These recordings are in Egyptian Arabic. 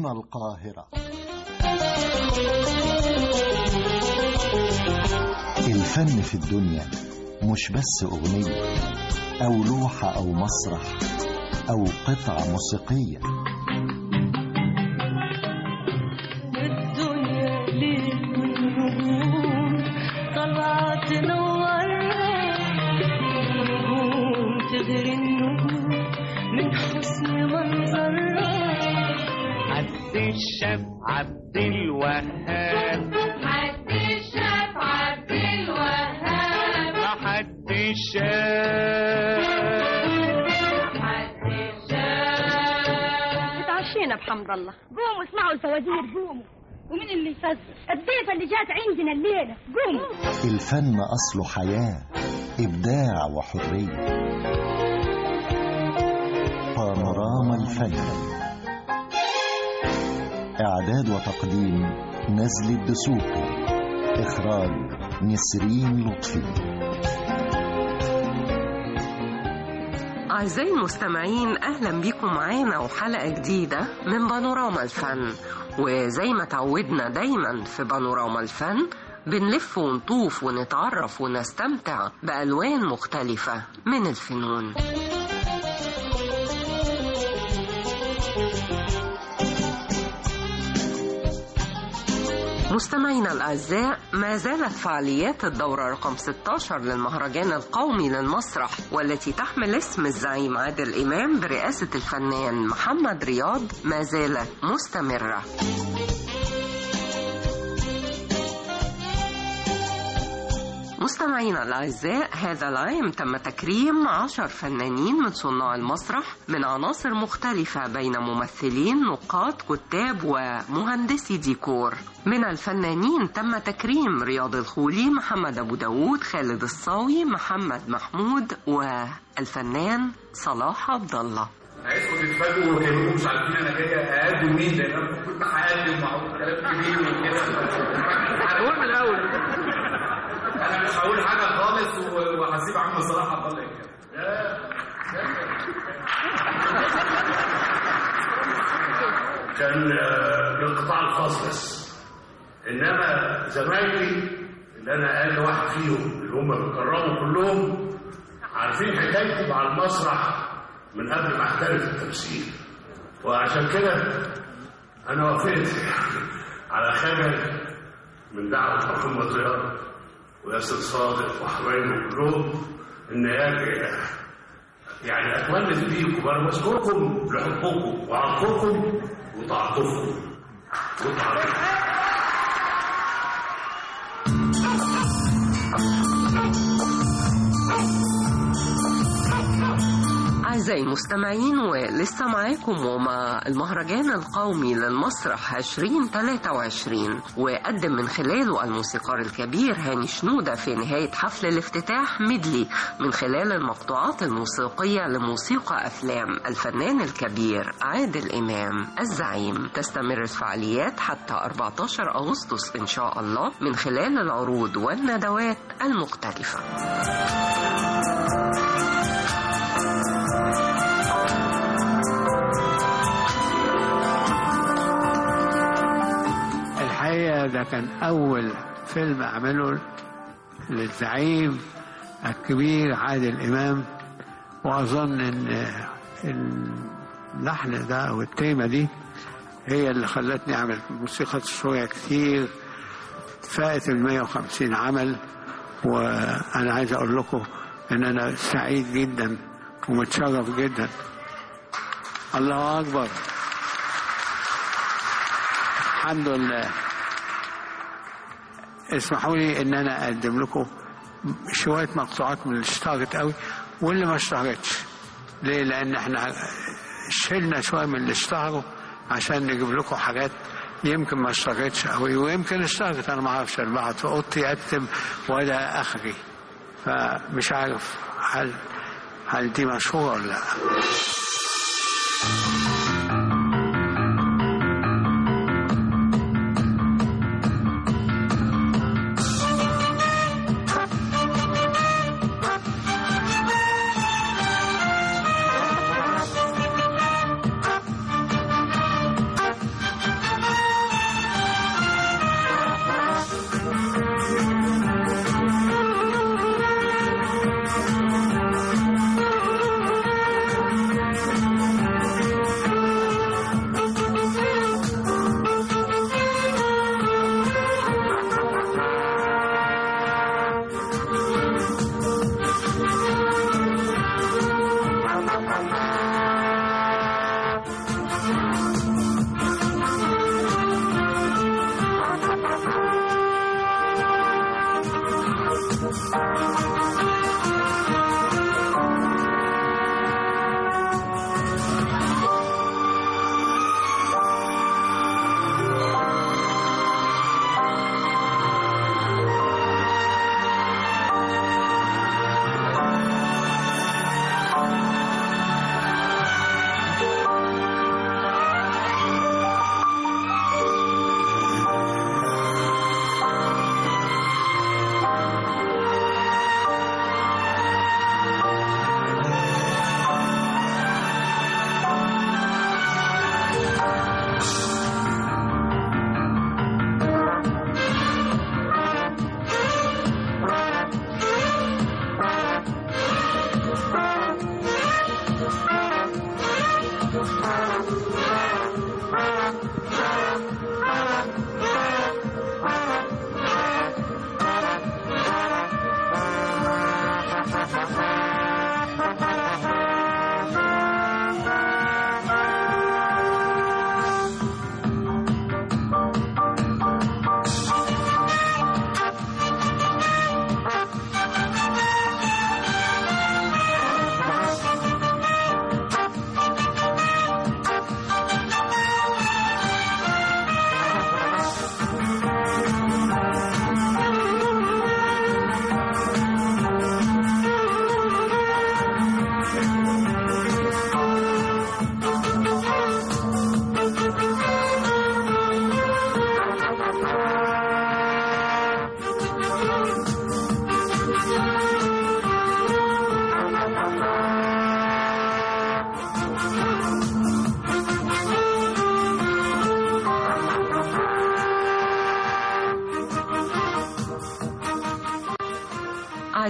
هنا القاهرة الفن في الدنيا مش بس أغنية أو لوحة أو مسرح أو قطعة موسيقية الدنيا ليل والنجوم طلعت تنورها نجوم تغري النجوم من حسن منظرها عبد الشاف عبد الوهاب حد الشاف عبد الوهاب حد الشاف حد الشاف اتعشينا بحمد الله قوموا اسمعوا الفوازير قوموا ومين اللي يفزر الضيفة اللي جات عندنا الليلة قوموا الفن أصله حياة إبداع وحرية بانوراما الفن إعداد وتقديم نزل الدسوقي إخراج نسرين لطفي أعزائي المستمعين أهلا بيكم معانا وحلقة جديدة من بانوراما الفن وزي ما تعودنا دايما في بانوراما الفن بنلف ونطوف ونتعرف ونستمتع بألوان مختلفة من الفنون مستمعينا الأعزاء ما زالت فعاليات الدورة رقم 16 للمهرجان القومي للمسرح والتي تحمل اسم الزعيم عادل إمام برئاسة الفنان محمد رياض ما زالت مستمرة مستمعينا الأعزاء هذا العام تم تكريم عشر فنانين من صناع المسرح من عناصر مختلفة بين ممثلين نقاد كتاب ومهندسي ديكور من الفنانين تم تكريم رياض الخولي محمد أبو داود خالد الصاوي محمد محمود والفنان صلاح عبد الله عايزكم تتفاجئوا وكانكم مش عارفين انا جاي اقدم مين لان انا كنت هقدم وهقول كلام كبير وكده هقول من الاول انا مش هقول حاجه خالص و- وهسيب عم صلاح عبد الله يتكلم كان آه، للقطاع الخاص بس انما زمايلي اللي انا اقل واحد فيهم اللي هم بيتكرموا كلهم عارفين حكايتي مع المسرح من قبل ما احترف التمثيل وعشان كده انا وافقت على خجل من دعوه محمد رياض وياسر صادق وحبايبه كلهم ان اجي يعني اتولد بيكم انا بشكركم لحبكم وعطفكم وتعاطفكم وتعاطفكم أعزائي المستمعين ولسه معاكم ومع المهرجان القومي للمسرح 2023 وقدم من خلاله الموسيقار الكبير هاني شنودة في نهاية حفل الافتتاح ميدلي من خلال المقطوعات الموسيقية لموسيقى أفلام الفنان الكبير عادل إمام الزعيم تستمر الفعاليات حتى 14 أغسطس إن شاء الله من خلال العروض والندوات المختلفة الحقيقة ده كان أول فيلم أعمله للزعيم الكبير عادل إمام وأظن إن اللحن ده أو التيمة دي هي اللي خلتني أعمل موسيقى تصويرية كتير فائت ال 150 عمل وأنا عايز أقول لكم إن أنا سعيد جدا ومتشرف جدا الله أكبر الحمد لله اسمحوا لي ان انا اقدم لكم شويه مقطوعات من اللي اشتهرت قوي واللي ما اشتهرتش ليه لان احنا شلنا شويه من اللي اشتهروا عشان نجيب لكم حاجات يمكن ما اشتهرتش قوي ويمكن اشتهرت انا ما اعرفش انا بقعد في اوضتي اكتب ولا اخري فمش عارف هل هل دي مشهوره ولا لا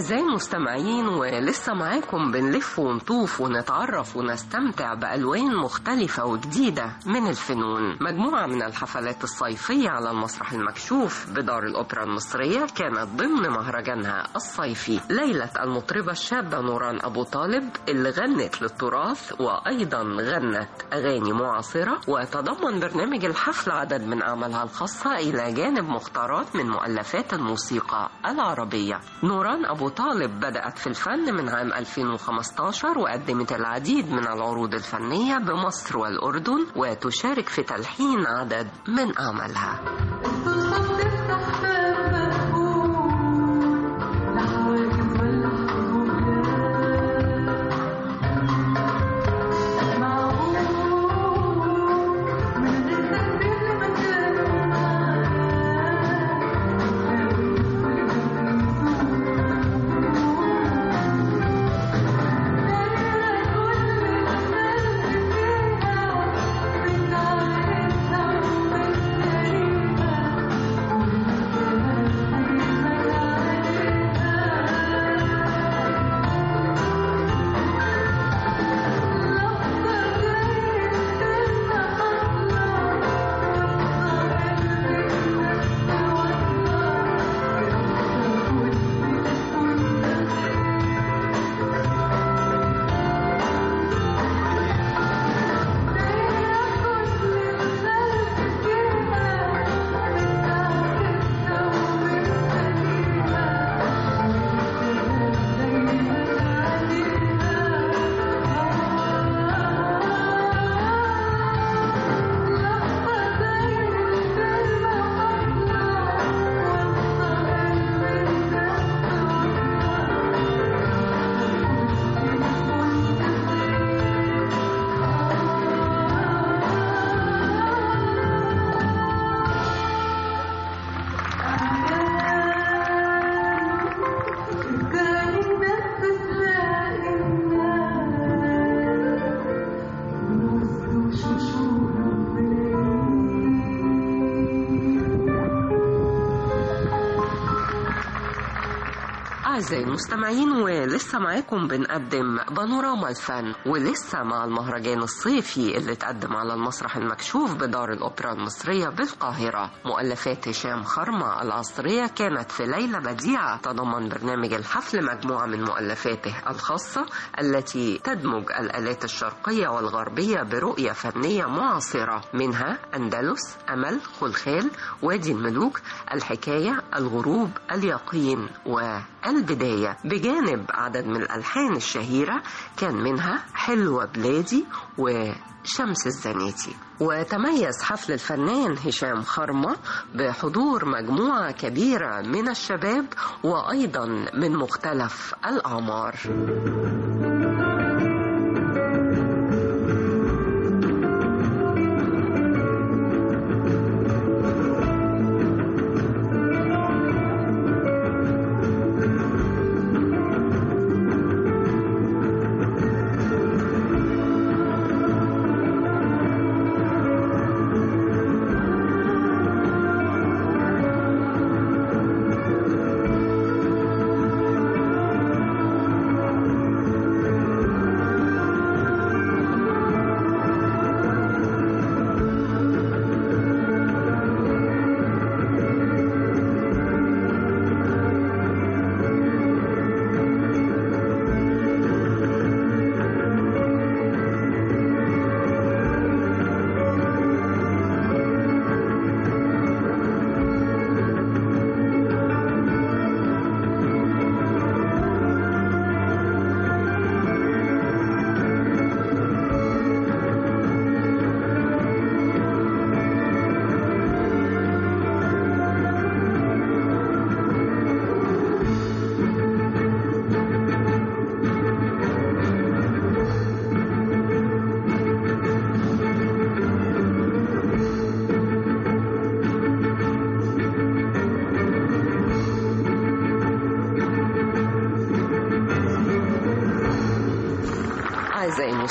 أعزائي المستمعين ولسه معاكم بنلف ونطوف ونتعرف ونستمتع بألوان مختلفة وجديدة من الفنون مجموعة من الحفلات الصيفية على المسرح المكشوف بدار الأوبرا المصرية كانت ضمن مهرجانها الصيفي ليلة المطربة الشابة نوران أبو طالب اللي غنت للتراث وأيضا غنت أغاني معاصرة وتضمن برنامج الحفل عدد من أعمالها الخاصة إلى جانب مختارات من مؤلفات الموسيقى العربية نوران أبو طالب بدأت في الفن من عام 2015 وقدمت العديد من العروض الفنية بمصر والأردن وتشارك في تلحين عدد من أعمالها أعزائي المستمعين ولسه معاكم بنقدم بانوراما الفن ولسه مع المهرجان الصيفي اللي اتقدم على المسرح المكشوف بدار الأوبرا المصرية بالقاهرة مؤلفات هشام خرمة العصرية كانت في ليلة بديعة تضمن برنامج الحفل مجموعة من مؤلفاته الخاصة التي تدمج الآلات الشرقية والغربية برؤية فنية معاصرة منها أندلس أمل خلخال وادي الملوك الحكاية الغروب اليقين والبداية بجانب عدد من الألحان الشهيرة كان منها حلوة بلادي وشمس الزناتي وتميز حفل الفنان هشام خرمة بحضور مجموعة كبيرة من الشباب وأيضا من مختلف الأعمار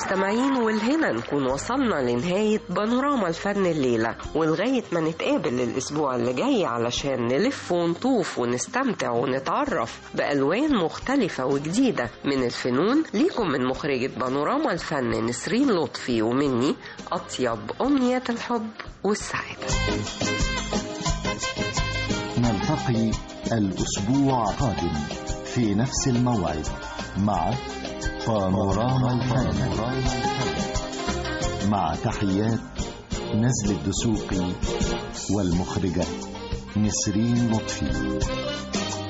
المستمعين والهنا نكون وصلنا لنهاية بانوراما الفن الليلة ولغاية ما نتقابل الأسبوع اللي جاي علشان نلف ونطوف ونستمتع ونتعرف بألوان مختلفة وجديدة من الفنون ليكم من مخرجة بانوراما الفن نسرين لطفي ومني أطيب أمنيات الحب والسعادة نلتقي الأسبوع القادم في نفس الموعد مع بانوراما الفن مع تحيات نزل الدسوقي والمخرجة نسرين لطفي